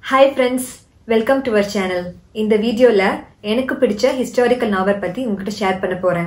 hi friends welcome to our channel இந்த வீடியோவில் எனக்கு பிடிச்ச ஹிஸ்டாரிக்கல் நாவல் பற்றி உங்ககிட்ட ஷேர் பண்ண போகிறேன்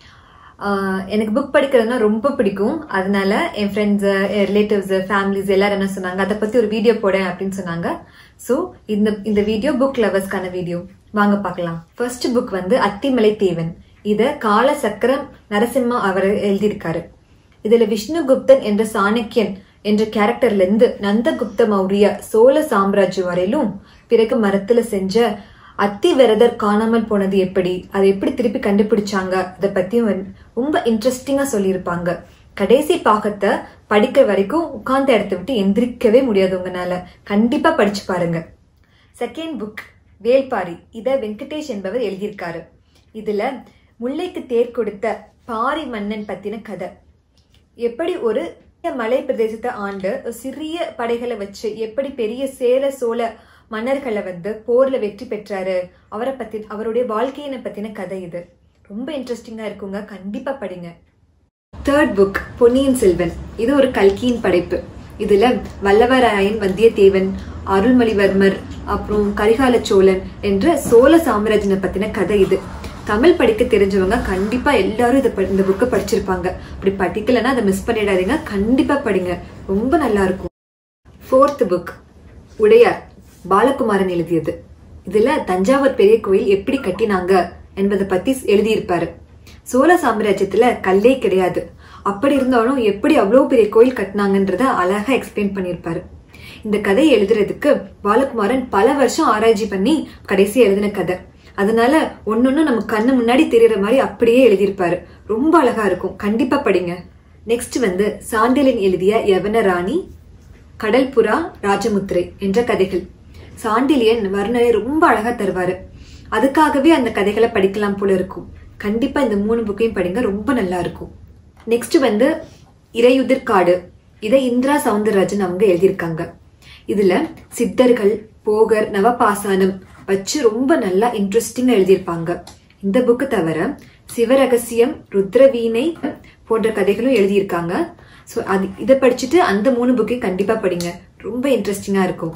எனக்கு புக் படிக்கிறதுனா ரொம்ப பிடிக்கும் அதனால என் ஃப்ரெண்ட்ஸு ரிலேட்டிவ்ஸ் ஃபேமிலிஸ் எல்லாரும் என்ன சொன்னாங்க அதை பற்றி ஒரு வீடியோ போடேன் அப்படின்னு சொன்னாங்க ஸோ இந்த இந்த வீடியோ புக் லவர்ஸ்க்கான வீடியோ வாங்க பார்க்கலாம் ஃபர்ஸ்ட் புக் வந்து அத்திமலை தேவன் இதை கால சக்கரம் நரசிம்மா அவர் எழுதியிருக்காரு இதுல விஷ்ணுகுப்தன் என்ற சாணக்கியன் என்ற கேரக்டர்ல இருந்து நந்தகுப்த மௌரிய சோழ சாம்ராஜ்யம் வரையிலும் பிறகு மரத்துல செஞ்ச அத்திவரதர் காணாமல் போனது எப்படி அதை எப்படி திருப்பி கண்டுபிடிச்சாங்க அதை பத்தியும் வந்து ரொம்ப இன்ட்ரெஸ்டிங்கா சொல்லியிருப்பாங்க கடைசி பாகத்தை படிக்கிற வரைக்கும் உட்கார்ந்த இடத்த விட்டு எந்திரிக்கவே முடியாது உங்களால கண்டிப்பா படிச்சு பாருங்க செகண்ட் புக் வேல்பாரி இத வெங்கடேஷ் என்பவர் எழுதியிருக்காரு இதுல முல்லைக்கு தேர் கொடுத்த பாரி மன்னன் பத்தின கதை எப்படி ஒரு மலை பிரதேசத்தை ஆண்டு ஒரு சிறிய படைகளை வச்சு எப்படி பெரிய சேர சோழ மன்னர்களை வந்து போர்ல வெற்றி பெற்றாரு அவரை பத்தி அவருடைய வாழ்க்கையினை பத்தின கதை இது ரொம்ப இன்ட்ரெஸ்டிங்கா இருக்குங்க கண்டிப்பா படிங்க தேர்ட் புக் பொன்னியின் செல்வன் இது ஒரு கல்கியின் படைப்பு இதுல வல்லவராயன் வந்தியத்தேவன் அருள்மொழிவர்மர் அப்புறம் கரிகால சோழன் என்ற சோழ சாம்ராஜ்யனை பத்தின கதை இது தமிழ் படிக்க தெரிஞ்சவங்க கண்டிப்பா எல்லாரும் இதை இந்த புக்கை படிச்சிருப்பாங்க அப்படி படிக்கலன்னா அதை மிஸ் பண்ணிடாதீங்க கண்டிப்பா படிங்க ரொம்ப நல்லா இருக்கும் ஃபோர்த் புக் உடையார் பாலகுமாரன் எழுதியது இதுல தஞ்சாவூர் பெரிய கோயில் எப்படி கட்டினாங்க என்பதை பத்தி எழுதியிருப்பாரு சோழ சாம்ராஜ்யத்துல கல்லே கிடையாது அப்படி இருந்தாலும் எப்படி அவ்வளவு பெரிய கோயில் கட்டினாங்கன்றத அழகா எக்ஸ்பிளைன் பண்ணியிருப்பாரு இந்த கதையை எழுதுறதுக்கு பாலகுமாரன் பல வருஷம் ஆராய்ச்சி பண்ணி கடைசி எழுதின கதை அதனால ஒன்னொன்னு நம்ம கண்ணு முன்னாடி தெரியற மாதிரி அப்படியே எழுதியிருப்பாரு ரொம்ப அழகா இருக்கும் கண்டிப்பா படிங்க நெக்ஸ்ட் வந்து சாண்டிலின் எழுதிய யவன ராணி கடல்புறா ராஜமுத்திரை என்ற கதைகள் சாண்டிலியன் வர்ணனை ரொம்ப அழகா தருவாரு அதுக்காகவே அந்த கதைகளை படிக்கலாம் போல இருக்கும் கண்டிப்பா இந்த மூணு புக்கையும் படிங்க ரொம்ப நல்லா இருக்கும் நெக்ஸ்ட் வந்து இறையுதிர் காடு இதை இந்திரா சவுந்தரராஜன் அவங்க எழுதியிருக்காங்க இதுல சித்தர்கள் போகர் நவபாசானம் வச்சு ரொம்ப நல்லா இன்ட்ரெஸ்டிங்கா எழுதியிருப்பாங்க இந்த புக்கு தவிர சிவரகசியம் ருத்ரவீணை போன்ற கதைகளும் எழுதியிருக்காங்க ஸோ அது இதை படிச்சுட்டு அந்த மூணு புக்கையும் கண்டிப்பா படிங்க ரொம்ப இன்ட்ரெஸ்டிங்கா இருக்கும்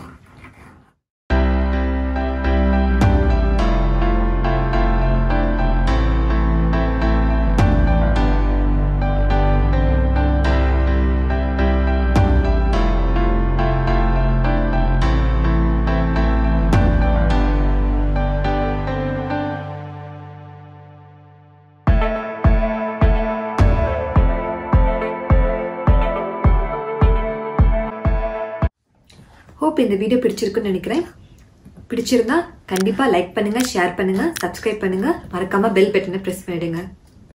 ஹோப் இந்த வீடியோ பிடிச்சிருக்குன்னு நினைக்கிறேன் பிடிச்சிருந்தா கண்டிப்பா லைக் பண்ணுங்க ஷேர் பண்ணுங்க சப்ஸ்கிரைப் பண்ணுங்க மறக்காம பெல் பட்டனை பிரஸ் பண்ணிடுங்க